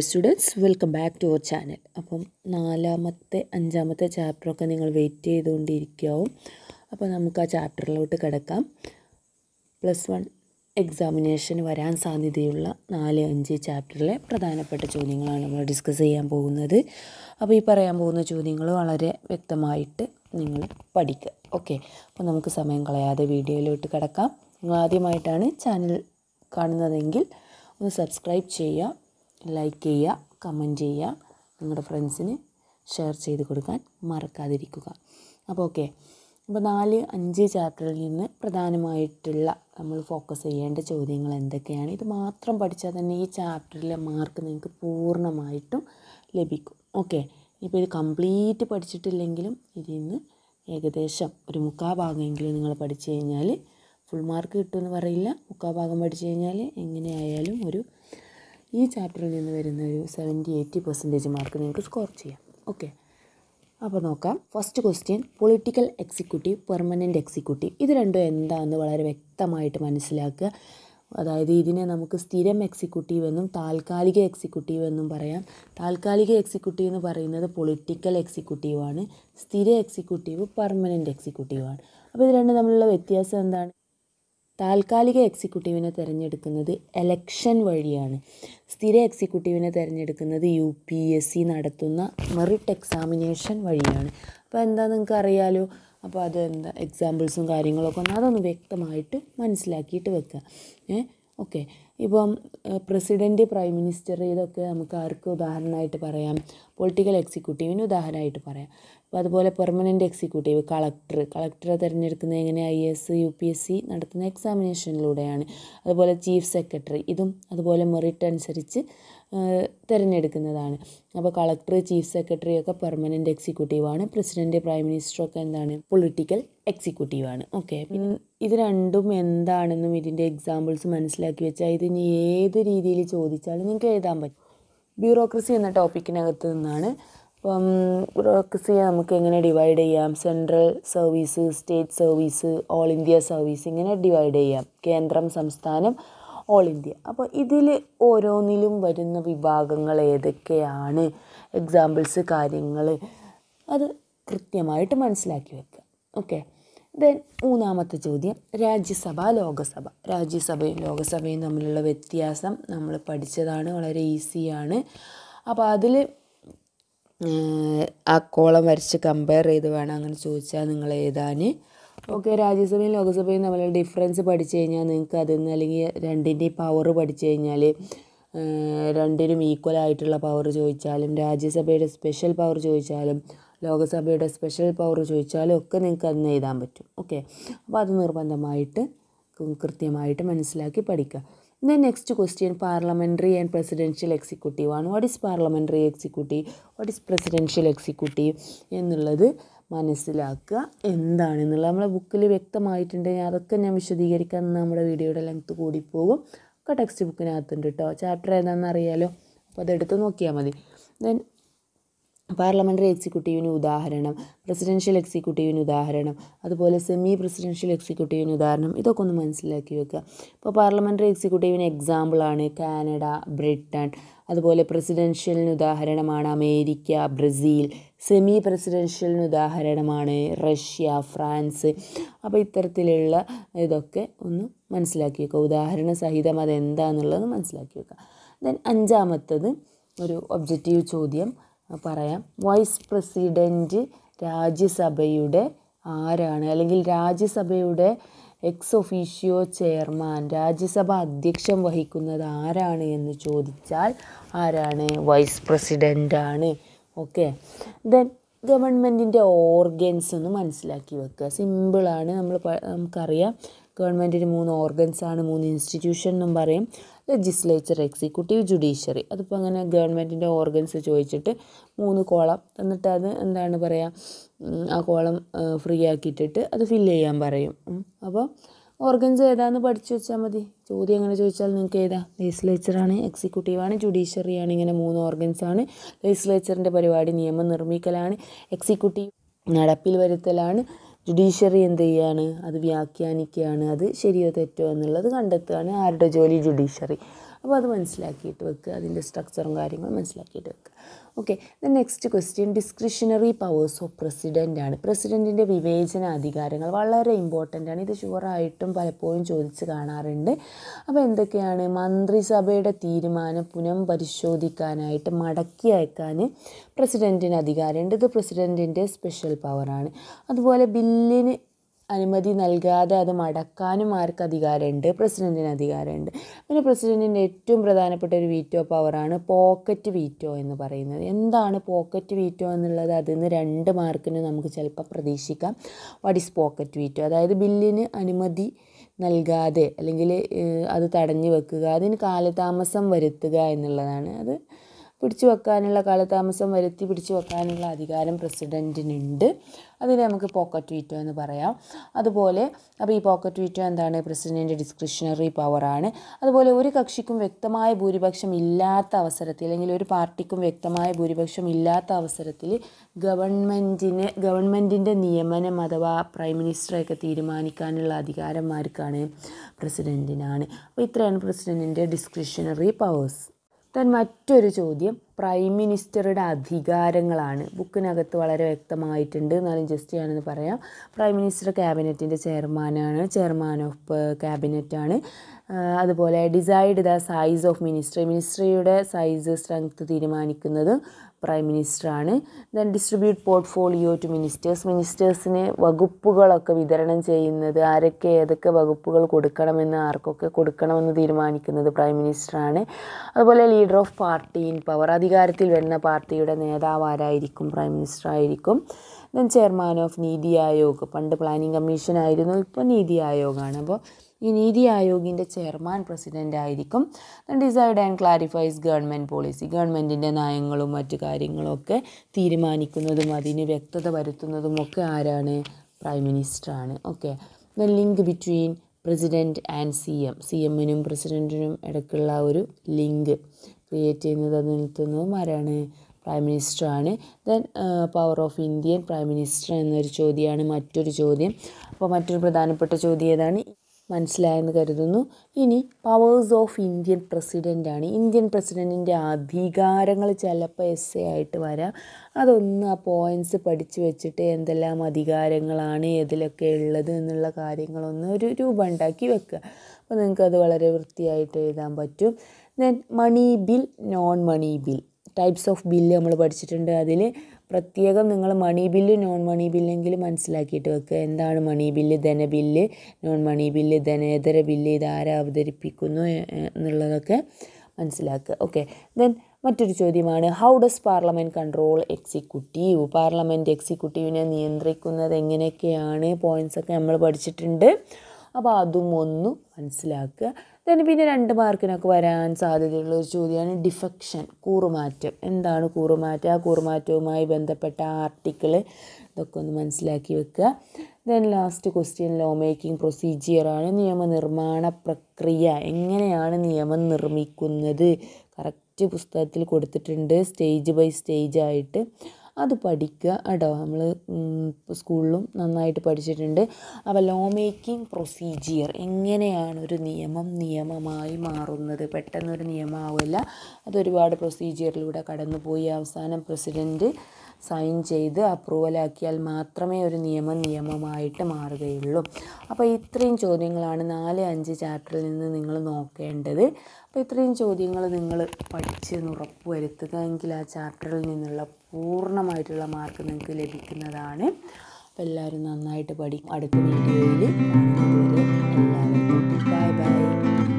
students welcome back to our channel അപ്പം നാലാമത്തെ അഞ്ചാമത്തെ ചാപ്റ്ററൊക്കെ നിങ്ങൾ വെയിറ്റ് ചെയ്തുകൊണ്ടിരിക്കാവും അപ്പോൾ നമുക്ക് ആ ചാപ്റ്ററിലോട്ട് കിടക്കാം പ്ലസ് വൺ എക്സാമിനേഷന് വരാൻ സാധ്യതയുള്ള നാല് അഞ്ച് ചാപ്റ്ററിലെ പ്രധാനപ്പെട്ട ചോദ്യങ്ങളാണ് നമ്മൾ ഡിസ്കസ് ചെയ്യാൻ പോകുന്നത് അപ്പോൾ ഈ പറയാൻ പോകുന്ന ചോദ്യങ്ങൾ വളരെ വ്യക്തമായിട്ട് നിങ്ങൾ പഠിക്കുക ഓക്കെ അപ്പോൾ നമുക്ക് സമയം കളയാതെ വീഡിയോയിലോട്ട് കിടക്കാം നിങ്ങൾ ആദ്യമായിട്ടാണ് ചാനൽ കാണുന്നതെങ്കിൽ ഒന്ന് സബ്സ്ക്രൈബ് ചെയ്യുക ലൈക്ക് ചെയ്യുക കമൻറ്റ് ചെയ്യുക നിങ്ങളുടെ ഫ്രണ്ട്സിന് ഷെയർ ചെയ്ത് കൊടുക്കാൻ മറക്കാതിരിക്കുക അപ്പോൾ ഓക്കെ അപ്പോൾ നാല് അഞ്ച് ചാപ്റ്ററിൽ നിന്ന് പ്രധാനമായിട്ടുള്ള നമ്മൾ ഫോക്കസ് ചെയ്യേണ്ട ചോദ്യങ്ങൾ എന്തൊക്കെയാണ് ഇത് മാത്രം പഠിച്ചാൽ തന്നെ ഈ ചാപ്റ്ററിലെ മാർക്ക് നിങ്ങൾക്ക് പൂർണ്ണമായിട്ടും ലഭിക്കും ഓക്കെ ഇപ്പോൾ ഇത് കംപ്ലീറ്റ് പഠിച്ചിട്ടില്ലെങ്കിലും ഇതിൽ നിന്ന് ഏകദേശം ഒരു മുക്കാ ഭാഗമെങ്കിലും നിങ്ങൾ പഠിച്ചു കഴിഞ്ഞാൽ ഫുൾ മാർക്ക് കിട്ടുമെന്ന് പറയില്ല മുക്കാ ഭാഗം പഠിച്ചു കഴിഞ്ഞാൽ എങ്ങനെയായാലും ഒരു ഈ ചാപ്റ്ററിൽ നിന്ന് വരുന്ന ഒരു സെവൻറ്റി എയ്റ്റി പെർസെൻറ്റേജ് മാർക്ക് നിങ്ങൾക്ക് സ്കോർ ചെയ്യാം ഓക്കെ അപ്പോൾ നോക്കാം first question political executive permanent executive ഇത് രണ്ടും എന്താണെന്ന് വളരെ വ്യക്തമായിട്ട് മനസ്സിലാക്കുക അതായത് ഇതിനെ നമുക്ക് സ്ഥിരം എക്സിക്യൂട്ടീവ് എന്നും താൽക്കാലിക എക്സിക്യൂട്ടീവ് എന്നും പറയാം താൽക്കാലിക എക്സിക്യൂട്ടീവ് എന്ന് പറയുന്നത് പൊളിറ്റിക്കൽ എക്സിക്യൂട്ടീവാണ് സ്ഥിര എക്സിക്യൂട്ടീവ് പെർമനൻറ്റ് എക്സിക്യൂട്ടീവാണ് അപ്പോൾ ഇത് രണ്ടും തമ്മിലുള്ള വ്യത്യാസം എന്താണ് താൽക്കാലിക എക്സിക്യൂട്ടീവിനെ തിരഞ്ഞെടുക്കുന്നത് എലക്ഷൻ വഴിയാണ് സ്ഥിര എക്സിക്യൂട്ടീവിനെ തിരഞ്ഞെടുക്കുന്നത് യു പി എസ് സി നടത്തുന്ന മെറിറ്റ് എക്സാമിനേഷൻ വഴിയാണ് അപ്പോൾ എന്താ നിങ്ങൾക്ക് അറിയാലോ അപ്പോൾ അത് എന്താ എക്സാമ്പിൾസും കാര്യങ്ങളൊക്കെ ഒന്ന് അതൊന്ന് വ്യക്തമായിട്ട് മനസ്സിലാക്കിയിട്ട് വെക്കുക ഏ ഓക്കെ ഇപ്പം പ്രസിഡൻറ്റ് പ്രൈം മിനിസ്റ്റർ ഇതൊക്കെ നമുക്ക് ആർക്ക് ഉദാഹരണമായിട്ട് പറയാം പൊളിറ്റിക്കൽ എക്സിക്യൂട്ടീവിന് ഉദാഹരണമായിട്ട് പറയാം അപ്പോൾ അതുപോലെ പെർമനൻറ്റ് എക്സിക്യൂട്ടീവ് കളക്ടർ കളക്ടറെ തിരഞ്ഞെടുക്കുന്നത് എങ്ങനെ I S U P S C നടത്തുന്ന എക്സാമിനേഷനിലൂടെയാണ് അതുപോലെ ചീഫ് സെക്രട്ടറി ഇതും അതുപോലെ മെറിറ്റ് അനുസരിച്ച് തിരഞ്ഞെടുക്കുന്നതാണ് അപ്പോൾ കളക്ടർ ചീഫ് സെക്രട്ടറി ഒക്കെ പെർമനൻറ്റ് എക്സിക്യൂട്ടീവാണ് പ്രസിഡൻറ്റ് പ്രൈം മിനിസ്റ്ററൊക്കെ എന്താണ് പൊളിറ്റിക്കൽ എക്സിക്യൂട്ടീവാണ് ഓക്കെ പിന്നെ ഇത് രണ്ടും എന്താണെന്നും ഇതിൻ്റെ എക്സാമ്പിൾസ് മനസ്സിലാക്കി വെച്ചാൽ ഇതിന് ഏത് രീതിയിൽ ചോദിച്ചാലും നിങ്ങൾക്ക് എഴുതാൻ പറ്റും ബ്യൂറോക്രസി എന്ന ടോപ്പിക്കിനകത്ത് നിന്നാണ് അപ്പം ബ്യൂറോക്രസിയെ നമുക്ക് എങ്ങനെ ഡിവൈഡ് ചെയ്യാം central service state service all India service ഇങ്ങനെ ഡിവൈഡ് ചെയ്യാം കേന്ദ്രം സംസ്ഥാനം ഓൾ ഇന്ത്യ അപ്പോൾ ഇതിൽ ഓരോന്നിലും വരുന്ന വിഭാഗങ്ങൾ ഏതൊക്കെയാണ് എക്സാമ്പിൾസ് കാര്യങ്ങൾ അത് കൃത്യമായിട്ട് മനസ്സിലാക്കി വെക്കുക ഓക്കെ ദെൻ മൂന്നാമത്തെ ചോദ്യം രാജ്യസഭ ലോകസഭ രാജ്യസഭയും ലോകസഭയും തമ്മിലുള്ള വ്യത്യാസം നമ്മൾ പഠിച്ചതാണ് വളരെ ഈസിയാണ് അപ്പോൾ അതിൽ ആ കോളം വരച്ച് കമ്പയർ ചെയ്ത് വേണം അങ്ങനെ ചോദിച്ചാൽ നിങ്ങൾ എഴുതാൻ ഓക്കെ രാജ്യസഭയും ലോകസഭയും തമ്മിലുള്ള ഡിഫറൻസ് പഠിച്ചു കഴിഞ്ഞാൽ നിങ്ങൾക്ക് അതിൽ നിന്ന് അല്ലെങ്കിൽ രണ്ടിൻ്റെയും പവർ പഠിച്ചു കഴിഞ്ഞാൽ രണ്ടിനും ഈക്വൽ ആയിട്ടുള്ള പവർ ചോദിച്ചാലും രാജ്യസഭയുടെ സ്പെഷ്യൽ പവർ ചോദിച്ചാലും ലോകസഭയുടെ സ്പെഷ്യൽ പവർ ചോദിച്ചാലും ഒക്കെ നിങ്ങൾക്ക് അന്ന് എഴുതാൻ പറ്റും ഓക്കെ അപ്പോൾ അത് നിർബന്ധമായിട്ട് കൃത്യമായിട്ട് മനസ്സിലാക്കി പഠിക്കുക then next question parliamentary and presidential executive ആണ് what is parliamentary executive what is presidential executive എന്നുള്ളത് മനസ്സിലാക്കുക എന്താണെന്നുള്ളത് നമ്മളെ ബുക്കിൽ വ്യക്തമായിട്ടുണ്ട് അതൊക്കെ ഞാൻ വിശദീകരിക്കാൻ നമ്മുടെ വീഡിയോയുടെ ലെങ്ത്ത് കൂടിപ്പോകും ഒക്കെ ടെക്സ്റ്റ് ബുക്കിനകത്തുണ്ട് കേട്ടോ ചാപ്റ്റർ ഏതാണെന്ന് അറിയാലോ അപ്പോൾ അതെടുത്ത് നോക്കിയാൽ മതി ദെൻ പാർലമെൻ്ററി എക്സിക്യൂട്ടീവിന് ഉദാഹരണം പ്രസിഡൻഷ്യൽ എക്സിക്യൂട്ടീവിന് ഉദാഹരണം അതുപോലെ സെമി പ്രസിഡൻഷ്യൽ എക്സിക്യൂട്ടീവിന് ഉദാഹരണം ഇതൊക്കെ ഒന്ന് മനസ്സിലാക്കി വെക്കുക ഇപ്പോൾ പാർലമെൻ്ററി എക്സിക്യൂട്ടീവിന് എക്സാമ്പിളാണ് കാനഡ ബ്രിട്ടൻ അതുപോലെ പ്രസിഡൻഷ്യലിന് ഉദാഹരണമാണ് അമേരിക്ക ബ്രസീൽ സെമി പ്രസിഡൻഷ്യലിന് ഉദാഹരണമാണ് റഷ്യ ഫ്രാൻസ് അപ്പോൾ ഇത്തരത്തിലുള്ള ഇതൊക്കെ ഒന്ന് മനസ്സിലാക്കി വെക്കുക ഉദാഹരണ സഹിതം അതെന്താണെന്നുള്ളത് മനസ്സിലാക്കി വെക്കുക ദെൻ അഞ്ചാമത്തത് ഒരു ഒബ്ജക്റ്റീവ് ചോദ്യം പറയാം വൈസ് പ്രസിഡൻറ്റ് രാജ്യസഭയുടെ ആരാണ് അല്ലെങ്കിൽ രാജ്യസഭയുടെ എക്സ് ഒഫീഷ്യോ ചെയർമാൻ രാജ്യസഭ അധ്യക്ഷം വഹിക്കുന്നത് ആരാണ് എന്ന് ചോദിച്ചാൽ ആരാണ് വൈസ് പ്രസിഡൻ്റാണ് ഓക്കെ ദെൻ ഗവൺമെൻറ്റിൻ്റെ ഓർഗൻസ് ഒന്ന് മനസ്സിലാക്കി വെക്കുക സിമ്പിളാണ് നമ്മൾ നമുക്കറിയാം ഗവൺമെൻറ്റിന് മൂന്ന് ഓർഗൻസ് ആണ് മൂന്ന് ഇൻസ്റ്റിറ്റ്യൂഷൻ എന്നും പറയും ലെജിസ്ലേച്ചർ എക്സിക്യൂട്ടീവ് ജുഡീഷ്യറി അതിപ്പോൾ അങ്ങനെ ഗവൺമെൻറ്റിൻ്റെ ഓർഗൻസ് ചോദിച്ചിട്ട് മൂന്ന് കോളം എന്നിട്ട് അത് എന്താണ് പറയുക ആ കോളം ഫ്രീ ആക്കിയിട്ടിട്ട് അത് ഫില്ല് ചെയ്യാൻ പറയും അപ്പോൾ ഓർഗൻസ് ഏതാണെന്ന് പഠിച്ചു വെച്ചാൽ മതി ചോദ്യം എങ്ങനെ ചോദിച്ചാൽ നിങ്ങൾക്ക് ഏതാ ലെജിസ്ലേച്ചറാണ് എക്സിക്യൂട്ടീവാണ് ജുഡീഷ്യറിയാണ് ഇങ്ങനെ മൂന്ന് ഓർഗൻസ് ആണ് ലെജിസ്ലേച്ചറിൻ്റെ പരിപാടി നിയമം നിർമ്മിക്കലാണ് എക്സിക്യൂട്ടീവ് നടപ്പിൽ വരുത്തലാണ് ജുഡീഷ്യറി എന്ത് ചെയ്യാണ് അത് വ്യാഖ്യാനിക്കുകയാണ് അത് ശരിയോ തെറ്റോ എന്നുള്ളത് കണ്ടെത്തുകയാണ് ആരുടെ ജോലി ജുഡീഷ്യറി അപ്പോൾ അത് മനസ്സിലാക്കിയിട്ട് വെക്കുക അതിൻ്റെ സ്ട്രക്ചറും കാര്യങ്ങളും മനസ്സിലാക്കിയിട്ട് വെക്കുക okay then next question discretionary powers of president ആണ് പ്രസിഡൻറ്റിൻ്റെ വിവേചന അധികാരങ്ങൾ വളരെ ഇമ്പോർട്ടൻ്റ് ആണ് ഇത് ഷുവറായിട്ടും പലപ്പോഴും ചോദിച്ച് കാണാറുണ്ട് അപ്പോൾ എന്തൊക്കെയാണ് മന്ത്രിസഭയുടെ തീരുമാനം പുനം പരിശോധിക്കാനായിട്ട് മടക്കി അയക്കാൻ പ്രസിഡൻറ്റിന് അധികാരമുണ്ട് ഇത് പ്രസിഡൻറ്റിൻ്റെ സ്പെഷ്യൽ പവറാണ് അതുപോലെ ബില്ലിന് അനുമതി നൽകാതെ അത് മടക്കാനും ആർക്ക് അധികാരമുണ്ട് പ്രസിഡൻറ്റിന് അധികാരമുണ്ട് പിന്നെ പ്രസിഡൻറ്റിൻ്റെ ഏറ്റവും പ്രധാനപ്പെട്ട ഒരു വീറ്റോ പവറാണ് പോക്കറ്റ് വീറ്റോ എന്ന് പറയുന്നത് എന്താണ് പോക്കറ്റ് വീറ്റോ എന്നുള്ളത് അതിൽ നിന്ന് രണ്ട് മാർക്കിന് നമുക്ക് ചിലപ്പോൾ പ്രതീക്ഷിക്കാം വാട്ട് ഈസ് പോക്കറ്റ് വീറ്റോ അതായത് ബില്ലിന് അനുമതി നൽകാതെ അല്ലെങ്കിൽ അത് തടഞ്ഞു വെക്കുക അതിന് കാലതാമസം വരുത്തുക എന്നുള്ളതാണ് അത് പിടിച്ചു വെക്കാനുള്ള കാലതാമസം വരുത്തി പിടിച്ചു വെക്കാനുള്ള അധികാരം പ്രസിഡൻറ്റിനുണ്ട് അതിനെ നമുക്ക് പോക്കറ്റ് വീറ്റോ എന്ന് പറയാം അതുപോലെ അപ്പോൾ ഈ പോക്കറ്റ് വീറ്റോ എന്താണ് പ്രസിഡൻറ്റിൻ്റെ ഡിസ്ക്രിഷണറി പവറാണ് അതുപോലെ ഒരു കക്ഷിക്കും വ്യക്തമായ ഭൂരിപക്ഷം ഇല്ലാത്ത അവസരത്തിൽ അല്ലെങ്കിൽ ഒരു പാർട്ടിക്കും വ്യക്തമായ ഭൂരിപക്ഷം ഇല്ലാത്ത അവസരത്തിൽ ഗവൺമെൻറ്റിന് ഗവൺമെൻറ്റിൻ്റെ നിയമനം അഥവാ പ്രൈം മിനിസ്റ്ററെയൊക്കെ തീരുമാനിക്കാനുള്ള അധികാരന്മാർക്കാണ് പ്രസിഡൻറ്റിനാണ് അപ്പോൾ ഇത്രയാണ് പ്രസിഡൻറ്റിൻ്റെ ഡിസ്ക്രിഷണറി പവേഴ്സ് ദെൻ മറ്റൊരു ചോദ്യം പ്രൈം മിനിസ്റ്ററുടെ അധികാരങ്ങളാണ് ബുക്കിനകത്ത് വളരെ വ്യക്തമായിട്ടുണ്ട് എന്നാലും ജസ്റ്റ് ഞാനൊന്ന് പറയാം പ്രൈം മിനിസ്റ്റർ ക്യാബിനറ്റിൻ്റെ ചെയർമാനാണ് ചെയർമാൻ ഓഫ് ക്യാബിനറ്റാണ് അതുപോലെ decide the size of ministry മിനിസ്ട്രിയുടെ സൈസ് സ്ട്രെങ്ത് തീരുമാനിക്കുന്നത് പ്രൈം മിനിസ്റ്ററാണ് then distribute portfolio to ministers മിനിസ്റ്റേഴ്സിന് വകുപ്പുകളൊക്കെ വിതരണം ചെയ്യുന്നത് ആരൊക്കെ ഏതൊക്കെ വകുപ്പുകൾ കൊടുക്കണമെന്ന് ആർക്കൊക്കെ കൊടുക്കണമെന്ന് തീരുമാനിക്കുന്നത് പ്രൈം മിനിസ്റ്ററാണ് അതുപോലെ leader of party in power അധികാരത്തിൽ വരുന്ന പാർട്ടിയുടെ നേതാവ് ആരായിരിക്കും പ്രൈം മിനിസ്റ്റർ ആയിരിക്കും then chairman of NITI Aayog പണ്ട് പ്ലാനിംഗ് കമ്മീഷൻ ആയിരുന്നു ഇപ്പോൾ നീതി ആയോഗാണ് അപ്പോൾ ഈ നീതി ആയോഗിൻ്റെ ചെയർമാൻ പ്രസിഡൻ്റ് ആയിരിക്കും then decide and clarifies government policy ഗവൺമെൻറ്റിൻ്റെ നയങ്ങളും മറ്റു കാര്യങ്ങളൊക്കെ തീരുമാനിക്കുന്നതും അതിന് വ്യക്തത വരുത്തുന്നതും ഒക്കെ ആരാണ് പ്രൈം മിനിസ്റ്ററാണ് okay then link between president and C M C എമ്മിനും പ്രസിഡൻറ്റിനും ഇടയ്ക്കുള്ള ഒരു ലിങ്ക് ക്രിയേറ്റ് ചെയ്യുന്നത് അത് നിർത്തുന്നതും ആരാണ് പ്രൈം മിനിസ്റ്ററാണ് then power of Indian prime minister എന്നൊരു ചോദ്യമാണ് മറ്റൊരു ചോദ്യം അപ്പോൾ മറ്റൊരു പ്രധാനപ്പെട്ട ചോദ്യം ഏതാണ് മനസ്സിലായെന്ന് കരുതുന്നു ഇനി പവേഴ്സ് ഓഫ് ഇന്ത്യൻ പ്രസിഡൻ്റ് ആണ് ഇന്ത്യൻ പ്രസിഡൻറ്റിൻ്റെ അധികാരങ്ങൾ ചിലപ്പോൾ എസ് എ ആയിട്ട് വരാം അതൊന്ന് ആ പോയിൻറ്റ്സ് പഠിച്ചു വെച്ചിട്ട് എന്തെല്ലാം അധികാരങ്ങളാണ് ഏതിലൊക്കെ ഉള്ളത് എന്നുള്ള കാര്യങ്ങളൊന്ന് ഒരു രൂപം ഉണ്ടാക്കി വെക്കുക അപ്പോൾ നിങ്ങൾക്കത് വളരെ വൃത്തിയായിട്ട് എഴുതാൻ പറ്റും then money bill non money bill types of bill നമ്മൾ പഠിച്ചിട്ടുണ്ട് അതിൽ പ്രത്യേകം നിങ്ങൾ മണി ബില്ല് നോൺ മണി ബില്ലെങ്കിലും മനസ്സിലാക്കിയിട്ട് വെക്കുക എന്താണ് മണി ബില്ല് ധനബില്ല് നോൺ മണി ബില്ല് ധനേതര ബില്ല് ഇതാരെ അവതരിപ്പിക്കുന്നു എന്നുള്ളതൊക്കെ മനസ്സിലാക്കുക ഓക്കെ ദെൻ മറ്റൊരു ചോദ്യമാണ് how does parliament control executive parliament എക്സിക്യൂട്ടീവിനെ നിയന്ത്രിക്കുന്നത് എങ്ങനെയൊക്കെയാണ് പോയിൻറ്റ്സ് ഒക്കെ നമ്മൾ പഠിച്ചിട്ടുണ്ട് അപ്പോൾ അതും ഒന്ന് മനസ്സിലാക്കുക then പിന്നെ രണ്ട് മാർക്കിനൊക്കെ വരാൻ സാധ്യതയുള്ള ഒരു ചോദ്യമാണ് ഡിഫെക്ഷൻ കൂറുമാറ്റം എന്താണ് കൂറുമാറ്റം ആ കൂറുമാറ്റവുമായി ബന്ധപ്പെട്ട ആർട്ടിക്കിൾ ഇതൊക്കെ ഒന്ന് മനസ്സിലാക്കി വെക്കുക then last question law making പ്രൊസീജിയറാണ് നിയമനിർമ്മാണ പ്രക്രിയ എങ്ങനെയാണ് നിയമം നിർമ്മിക്കുന്നത് കറക്റ്റ് പുസ്തകത്തിൽ കൊടുത്തിട്ടുണ്ട് സ്റ്റേജ് ബൈ സ്റ്റേജ് ആയിട്ട് അത് പഠിക്കുക കേട്ടോ നമ്മൾ സ്കൂളിലും നന്നായിട്ട് പഠിച്ചിട്ടുണ്ട് അപ്പോൾ ലോ മേക്കിംഗ് പ്രൊസീജിയർ എങ്ങനെയാണ് ഒരു നിയമം നിയമമായി മാറുന്നത് പെട്ടെന്നൊരു നിയമമാവില്ല അതൊരുപാട് പ്രൊസീജിയറിലൂടെ കടന്നുപോയി അവസാനം പ്രസിഡൻറ്റ് സൈൻ ചെയ്ത് അപ്രൂവലാക്കിയാൽ മാത്രമേ ഒരു നിയമം നിയമമായിട്ട് മാറുകയുള്ളൂ അപ്പോൾ ഇത്രയും ചോദ്യങ്ങളാണ് നാല് അഞ്ച് ചാപ്റ്ററിൽ നിന്ന് നിങ്ങൾ നോക്കേണ്ടത് അപ്പോൾ ഇത്രയും ചോദ്യങ്ങൾ നിങ്ങൾ പഠിച്ചെന്ന് ഉറപ്പ് വരുത്തുക എങ്കിൽ ആ ചാപ്റ്ററിൽ നിന്നുള്ള പൂർണ്ണമായിട്ടുള്ള മാർക്ക് നിങ്ങൾക്ക് ലഭിക്കുന്നതാണ് അപ്പോൾ എല്ലാവരും നന്നായിട്ട് പഠിക്കും അടുത്ത വീഡിയോയിൽ കാണുന്നതുവരെ എല്ലാവർക്കും ബൈ ബൈ